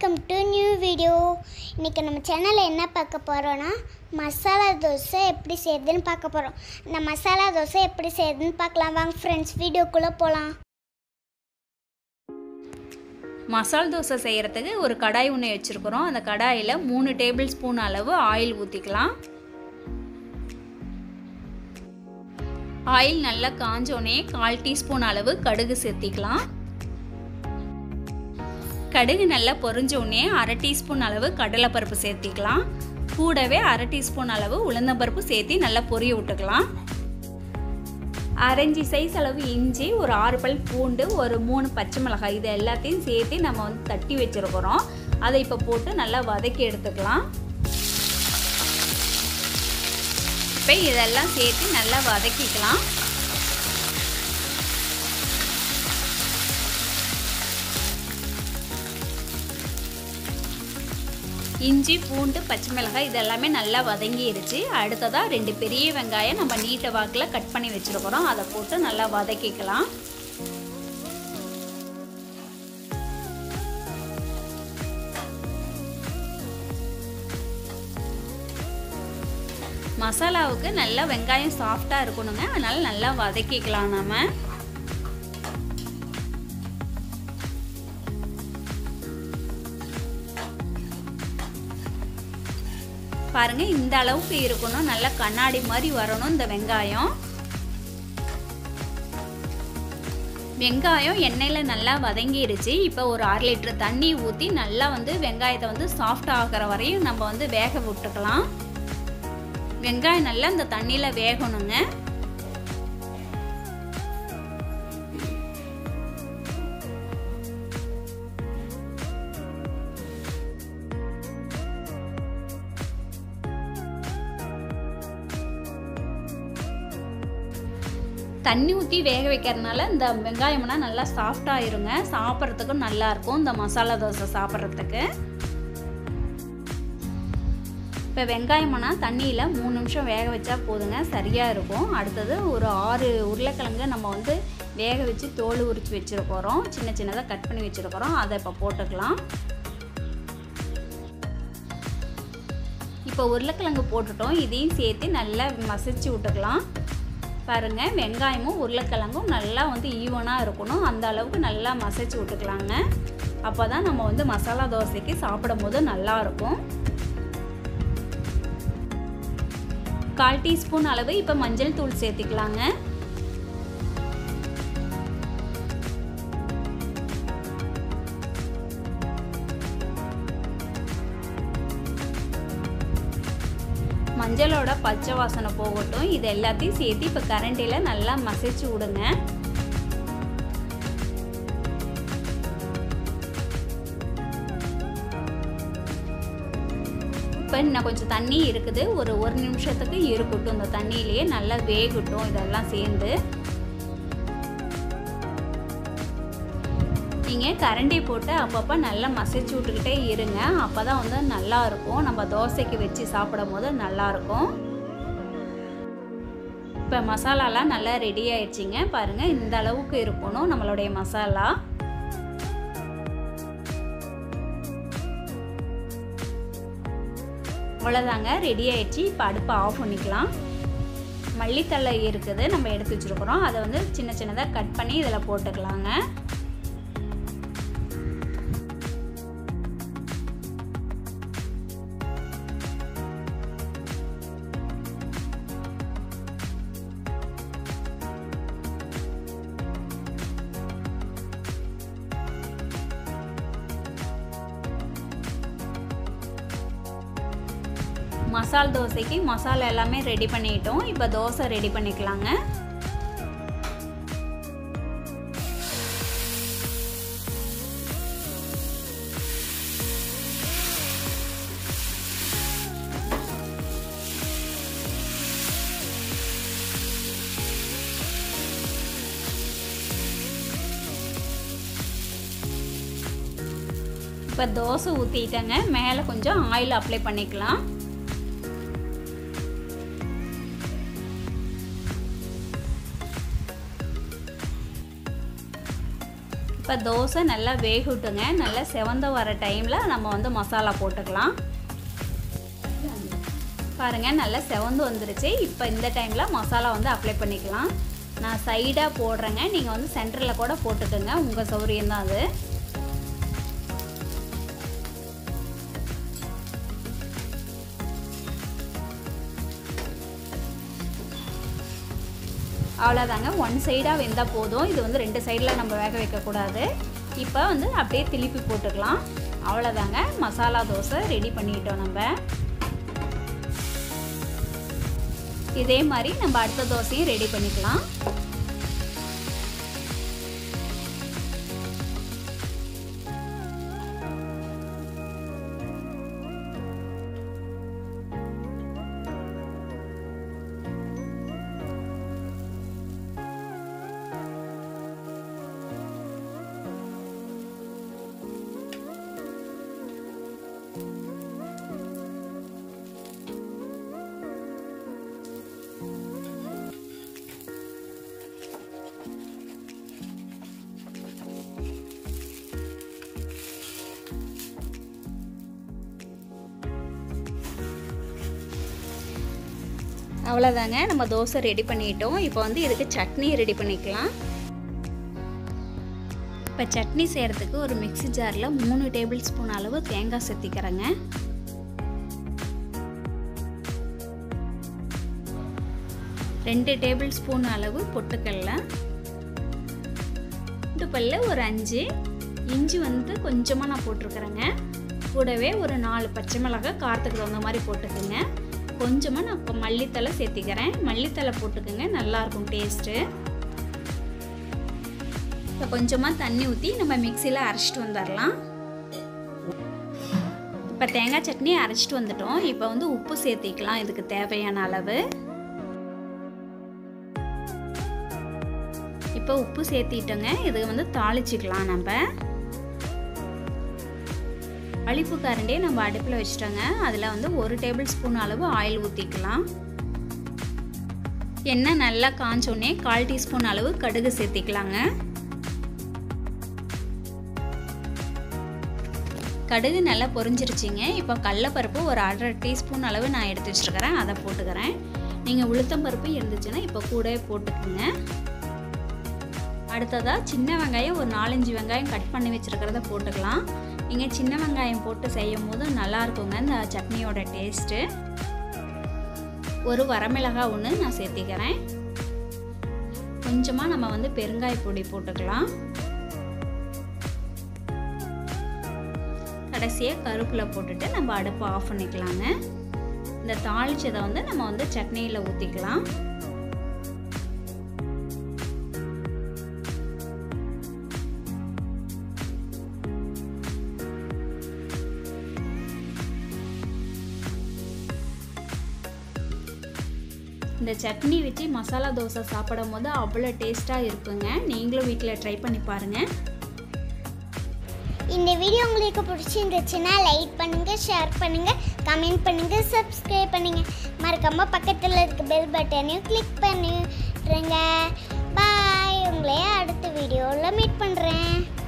welcome to new video இன்றைக்கி நம்ம சேனலில் என்ன பார்க்க போகிறோன்னா மசாலா தோசை எப்படி செய்யுதுன்னு பார்க்க போகிறோம் இந்த மசாலா தோசை எப்படி செய்யுதுன்னு பார்க்கலாம் வாங்க ஃப்ரெண்ட்ஸ் வீடியோக்குள்ளே போகலாம் மசால் தோசை செய்கிறதுக்கு ஒரு கடாய் ஒன்று வச்சுருக்குறோம் அந்த கடாயில் மூணு டேபிள் ஸ்பூன் அளவு ஆயில் ஊற்றிக்கலாம் ஆயில் நல்லா காஞ்சோடனே கால் டீஸ்பூன் அளவு கடுகு சேர்த்திக்கலாம் கடுகு நல்லா பொரிஞ்சோடனே அரை டீஸ்பூன் அளவு கடலைப்பருப்பு சேர்த்திக்கலாம் கூடவே அரை டீஸ்பூன் அளவு உளுந்தம்பருப்பு சேர்த்து நல்லா பொரிய விட்டுக்கலாம் அரைஞ்சி சைஸ் அளவு இஞ்சி ஒரு ஆறு பல் பூண்டு ஒரு மூணு பச்சை மிளகாய் இது எல்லாத்தையும் சேர்த்து நம்ம வந்து தட்டி வச்சுருக்கிறோம் அதை இப்போ போட்டு நல்லா வதக்கி எடுத்துக்கலாம் இப்போ இதெல்லாம் சேர்த்து நல்லா வதக்கிக்கலாம் இஞ்சி பூண்டு பச்சை மிளகாய் இதெல்லாமே நல்லா வதங்கிருச்சு அடுத்ததாக ரெண்டு பெரிய வெங்காயம் நம்ம நீட்ட வாக்கில் கட் பண்ணி வச்சுருக்கிறோம் அதை போட்டு நல்லா வதக்கிக்கலாம் மசாலாவுக்கு நல்லா வெங்காயம் சாஃப்டாக இருக்கணுங்க அதனால் நல்லா வதக்கிக்கலாம் நம்ம பாருங்க இந்த அளவுக்கு இருக்கணும் நல்லா கண்ணாடி மாதிரி வரணும் இந்த வெங்காயம் வெங்காயம் எண்ணெயில் நல்லா வதங்கிருச்சு இப்போ ஒரு அரை லிட்டர் தண்ணி ஊற்றி நல்லா வந்து வெங்காயத்தை வந்து சாஃப்ட் ஆகிற வரையும் நம்ம வந்து வேக விட்டுக்கலாம் வெங்காயம் நல்லா இந்த தண்ணியில் வேகணுங்க தண்ணி ஊற்றி வேக வைக்கிறதுனால இந்த வெங்காயம்னா நல்லா சாஃப்டாகிருங்க சாப்பிட்றதுக்கும் நல்லாயிருக்கும் இந்த மசாலா தோசை சாப்பிட்றதுக்கு இப்போ வெங்காயம்னா தண்ணியில் மூணு நிமிஷம் வேக வச்சா போதுங்க சரியாக இருக்கும் அடுத்தது ஒரு ஆறு உருளைக்கிழங்கு நம்ம வந்து வேக வச்சு தோல் உரித்து வச்சுருக்கிறோம் சின்ன சின்னதாக கட் பண்ணி வச்சுருக்கிறோம் அதை இப்போ போட்டுக்கலாம் இப்போ உருளைக்கிழங்கு போட்டுட்டோம் இதையும் சேர்த்து நல்லா மசிச்சு விட்டுக்கலாம் பாருங்கள் வெங்காயமும் உருளைக்கிழங்கும் நல்லா வந்து ஈவனாக இருக்கணும் அந்த அளவுக்கு நல்லா மசிச்சு விட்டுக்கலாங்க அப்போ தான் நம்ம வந்து மசாலா தோசைக்கு சாப்பிடும் போது நல்லாயிருக்கும் கால் டீஸ்பூன் அளவு இப்போ மஞ்சள் தூள் சேர்த்துக்கலாங்க மஞ்சளோட பச்சை வாசனை போகட்டும் இது எல்லாத்தையும் சேர்த்து இப்போ கரண்டியில் நல்லா மசிச்சு விடுங்க இப்போ இன்னும் கொஞ்சம் தண்ணி இருக்குது ஒரு ஒரு நிமிஷத்துக்கு இருக்கட்டும் இந்த தண்ணியிலேயே நல்லா வேகட்டும் இதெல்லாம் சேர்ந்து நீங்கள் கரண்டி போட்டு அப்பப்போ நல்லா மசிச்சு விட்டுக்கிட்டே இருங்க அப்போ தான் வந்து நல்லா இருக்கும் நம்ம தோசைக்கு வச்சு சாப்பிடும் போது நல்லாயிருக்கும் இப்போ மசாலாலாம் நல்லா ரெடி ஆயிடுச்சிங்க பாருங்கள் இந்த அளவுக்கு இருக்கணும் நம்மளுடைய மசாலா அவ்வளோதாங்க ரெடி ஆயிடுச்சு இப்போ அடுப்பை ஆஃப் பண்ணிக்கலாம் மல்லித்தழை இருக்குது நம்ம எடுத்து வச்சுருக்குறோம் அதை வந்து சின்ன சின்னதாக கட் பண்ணி இதில் போட்டுக்கலாங்க மசால் தோசைக்கு மசாலா எல்லாமே ரெடி பண்ணிட்டோம் இப்போ தோசை ரெடி பண்ணிக்கலாங்க இப்போ தோசை ஊற்றிட்டேங்க மேலே கொஞ்சம் ஆயில் அப்ளை பண்ணிக்கலாம் இப்போ இப்போ தோசை நல்லா வேகட்டுங்க நல்லா செவந்த வர டைமில் நம்ம வந்து மசாலா போட்டுக்கலாம் பாருங்கள் நல்லா செவந்து வந்துருச்சு இப்போ இந்த டைமில் மசாலா வந்து அப்ளை பண்ணிக்கலாம் நான் சைடாக போடுறேங்க நீங்கள் வந்து சென்டரில் கூட போட்டுக்கோங்க உங்கள் சௌரியம் தான் அது அவ்வளோதாங்க ஒன் சைடாக வெந்தால் போதும் இது வந்து ரெண்டு சைடில் நம்ம வேக வைக்கக்கூடாது இப்போ வந்து அப்படியே திருப்பி போட்டுக்கலாம் அவ்வளோதாங்க மசாலா தோசை ரெடி பண்ணிட்டோம் நம்ம இதே மாதிரி நம்ம அடுத்த தோசையும் ரெடி பண்ணிக்கலாம் அவ்வளோதாங்க நம்ம தோசை ரெடி பண்ணிட்டோம் இப்போ வந்து இதுக்கு சட்னி ரெடி பண்ணிக்கலாம் இப்போ சட்னி செய்கிறதுக்கு ஒரு மிக்ஸி ஜாரில் மூணு டேபிள் ஸ்பூன் அளவு தேங்காய் சேர்த்திக்கிறேங்க ரெண்டு டேபிள் ஸ்பூன் அளவு பொட்டுக்கடல பல்ல ஒரு அஞ்சு இஞ்சி வந்து கொஞ்சமாக நான் போட்டிருக்கிறேங்க கூடவே ஒரு நாலு பச்சை மிளகாய் காரத்துக்கு தகுந்த மாதிரி போட்டுக்கோங்க கொஞ்சமாக நான் இப்போ மல்லித்தலை சேர்த்திக்கிறேன் மல்லித்தலை போட்டுக்கோங்க நல்லாயிருக்கும் டேஸ்ட்டு இப்போ கொஞ்சமாக தண்ணி ஊற்றி நம்ம மிக்சியில் அரைச்சிட்டு வந்துடலாம் இப்போ தேங்காய் சட்னி அரைச்சிட்டு வந்துட்டோம் இப்போ வந்து உப்பு சேர்த்திக்கலாம் இதுக்கு தேவையான அளவு இப்போ உப்பு சேர்த்திட்டோங்க இது வந்து தாளிச்சிக்கலாம் நம்ம அழிப்பு கரண்டியை நம்ம அடுப்பில் வச்சுட்டோங்க அதில் வந்து ஒரு டேபிள் ஸ்பூன் அளவு ஆயில் ஊற்றிக்கலாம் எண்ணெய் நல்லா காஞ்சோடனே கால் டீஸ்பூன் அளவு கடுகு சேர்த்திக்கலாங்க கடுகு நல்லா பொரிஞ்சிருச்சிங்க இப்போ கடலப்பருப்பு ஒரு அரை டீஸ்பூன் அளவு நான் எடுத்து வச்சுருக்கிறேன் அதை போட்டுக்கிறேன் நீங்கள் உளுத்தம் பருப்பு இருந்துச்சுன்னா இப்போ கூட போட்டுக்கோங்க அடுத்ததாக சின்ன வெங்காயம் ஒரு நாலஞ்சு வெங்காயம் கட் பண்ணி வச்சுருக்கிறத போட்டுக்கலாம் நீங்கள் சின்ன வெங்காயம் போட்டு செய்யும் போது நல்லா இருக்குங்க இந்த சட்னியோட டேஸ்ட்டு ஒரு வரமிளகாய் ஒன்று நான் சேர்த்திக்கிறேன் கொஞ்சமாக நம்ம வந்து பெருங்காய பொடி போட்டுக்கலாம் கடைசியாக கருப்பில் போட்டுட்டு நம்ம அடுப்பை ஆஃப் பண்ணிக்கலாங்க இந்த தாளிச்சதை வந்து நம்ம வந்து சட்னியில் ஊற்றிக்கலாம் இந்த சட்னி வச்சு மசாலா தோசை சாப்பிடும் போது அவ்வளோ டேஸ்ட்டாக இருக்குங்க நீங்களும் வீட்டில் ட்ரை பண்ணி பாருங்கள் இந்த வீடியோ உங்களுக்கு பிடிச்சிருந்துச்சுன்னா லைக் பண்ணுங்க ஷேர் பண்ணுங்க கமெண்ட் பண்ணுங்க சப்ஸ்கிரைப் பண்ணுங்க மறக்காம பக்கத்தில் இருக்க பெல் பட்டனையும் கிளிக் பண்ணிடுங்க பாய் உங்களையே அடுத்த வீடியோவில் மீட் பண்ணுறேன்